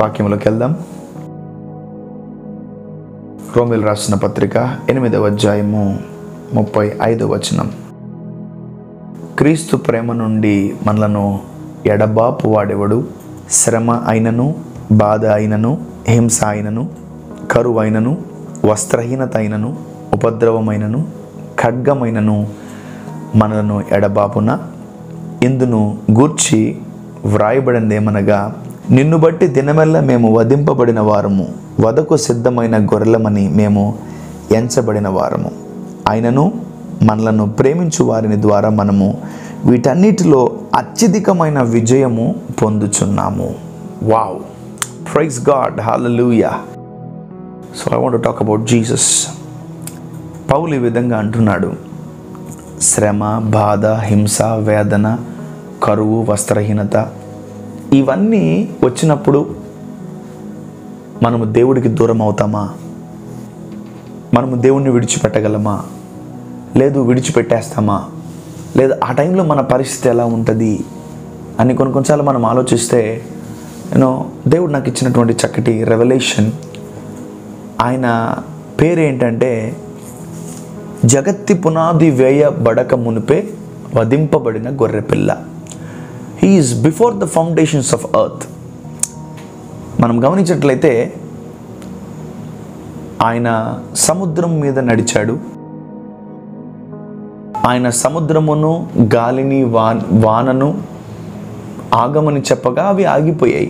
వాక్యంలోకి వెళ్దాం రోమిల్ రాసిన పత్రిక ఎనిమిదవ అధ్యాయము ముప్పై ఐదవ వచనం క్రీస్తు ప్రేమ నుండి మనలను ఎడబాపు వాడెవడు శ్రమ అయినను బాధ అయినను హింస అయినను కరువు అయినను వస్త్రహీనత అయినను ఉపద్రవమైనను ఖడ్గమైనను మనలను ఎడబాపున ఇందును గూర్చి వ్రాయబడిందేమనగా నిన్ను బట్టి దినమెల్ల మేము వధింపబడిన వారము వదకు సిద్ధమైన గొర్రెలమని మేము ఎంచబడిన వారము అయినను మనలను ప్రేమించు వారిని ద్వారా మనము వీటన్నిటిలో అత్యధికమైన విజయము పొందుచున్నాము wow praise God hallelujah so I want talk about Jesus పౌలు ఈ విధంగా అంటున్నాడు శ్రమ బాధ హింస వేదన కరువు వస్త్రహీనత ఇవన్నీ వచ్చినప్పుడు మనము దేవుడికి దూరం అవుతామా మనము దేవుణ్ణి విడిచిపెట్టగలమా లేదు విడిచిపెట్టేస్తామా లేదా ఆ టైంలో మన పరిస్థితి ఎలా ఉంటుంది అని కొన్ని కొన్నిసార్లు మనం ఆలోచిస్తే యూనో దేవుడు నాకు ఇచ్చినటువంటి చక్కటి రెవల్యూషన్ ఆయన పేరేంటంటే జగత్తి పునాది వేయబడక మునిపే వధింపబడిన గొర్రెపిల్ల he is before the foundations of earth మనం గమనించినట్లయితే ఆయన సముద్రం మీద నడిచాడు ఆయన సముద్రమును గాలిని వా వానను ఆగమని చెప్పగా అవి ఆగిపోయాయి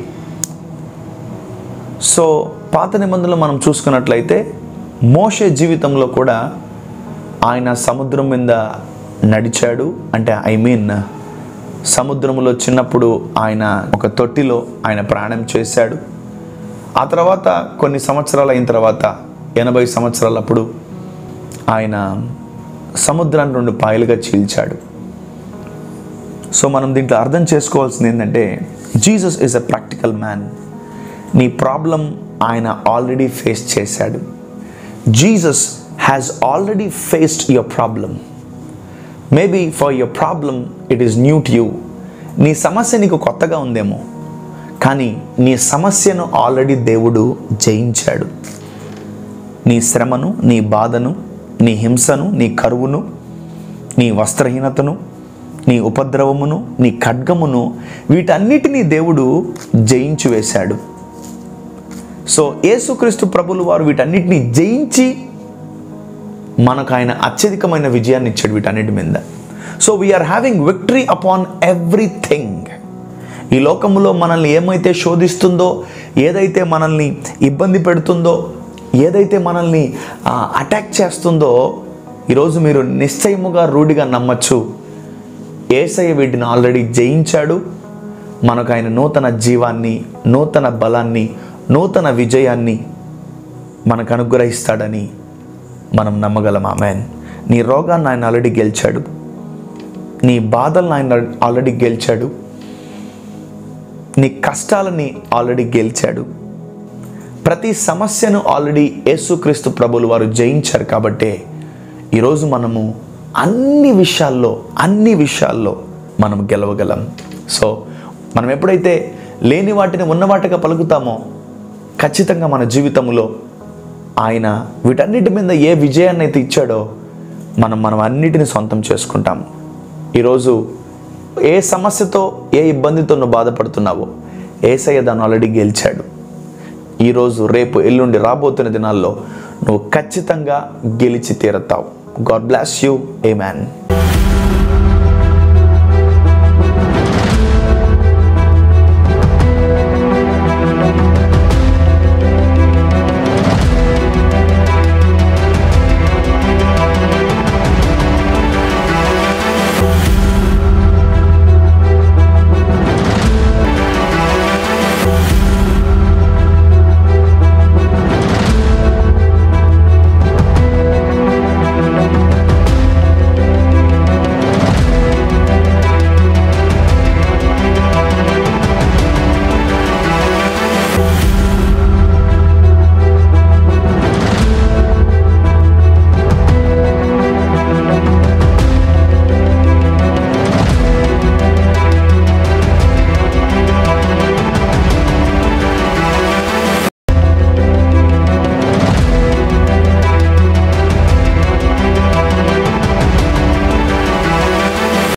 సో పాత నిబంధనలు మనం చూసుకున్నట్లయితే మోషే జీవితంలో కూడా ఆయన సముద్రం మీద నడిచాడు అంటే ఐ మీన్ సముద్రంలో చిన్నప్పుడు ఆయన ఒక తొట్టిలో ఆయన ప్రయాణం చేశాడు ఆ తర్వాత కొన్ని సంవత్సరాలు అయిన తర్వాత ఎనభై సంవత్సరాలప్పుడు ఆయన సముద్రాన్ని రెండు పాయలుగా చీల్చాడు సో మనం దీంట్లో అర్థం చేసుకోవాల్సింది ఏంటంటే Jesus is a practical man నీ ప్రాబ్లం ఆయన ఆల్రెడీ ఫేస్ చేశాడు Jesus has already faced your problem maybe for your problem it is new to you నీ సమస్య నీకు కొత్తగా ఉందేమో కానీ నీ సమస్యను ఆల్రెడీ దేవుడు జయించాడు నీ శ్రమను నీ బాధను నీ హింసను నీ కరువును నీ వస్త్రహీనతను నీ ఉపద్రవమును నీ ఖడ్గమును వీటన్నిటినీ దేవుడు జయించి వేశాడు సో యేసుక్రీస్తు ప్రభులు వారు వీటన్నిటిని జయించి మనకు ఆయన అత్యధికమైన విజయాన్ని ఇచ్చాడు వీటన్నిటి మీద so we are having victory upon everything ఈ లోకంలో మనల్ని ఏమైతే శోధిస్తుందో ఏదైతే మనల్ని ఇబ్బంది పెడుతుందో ఏదైతే మనల్ని అటాక్ చేస్తుందో ఈరోజు మీరు నిశ్చయముగా రూఢిగా నమ్మచ్చు ఏసయ్య వీటిని ఆల్రెడీ జయించాడు మనకు ఆయన నూతన జీవాన్ని నూతన బలాన్ని నూతన విజయాన్ని మనకు అనుగ్రహిస్తాడని మనం నమ్మగలం ఆమెన్ నీ రోగాన్ని ఆయన ఆల్రెడీ గెలిచాడు నీ బాధలను ఆయన ఆల్రెడీ గెలిచాడు నీ కష్టాలని ఆల్రెడీ గెలిచాడు ప్రతి సమస్యను ఆల్రెడీ యేసుక్రీస్తు ప్రభులు వారు జయించారు కాబట్టే ఈరోజు మనము అన్ని విషయాల్లో అన్ని విషయాల్లో మనం గెలవగలం సో మనం ఎప్పుడైతే లేని వాటిని ఉన్న వాటిగా పలుకుతామో ఖచ్చితంగా మన జీవితంలో ఆయన వీటన్నిటి మీద ఏ విజయాన్ని అయితే ఇచ్చాడో మనం మనం అన్నిటిని సొంతం చేసుకుంటాం ఈరోజు ఏ సమస్యతో ఏ ఇబ్బందితో నువ్వు బాధపడుతున్నావో ఏసయ్య దాన్ని ఆల్రెడీ గెలిచాడు ఈరోజు రేపు ఎల్లుండి రాబోతున్న దినాల్లో నువ్వు ఖచ్చితంగా గెలిచి తీరతావు God bless you a man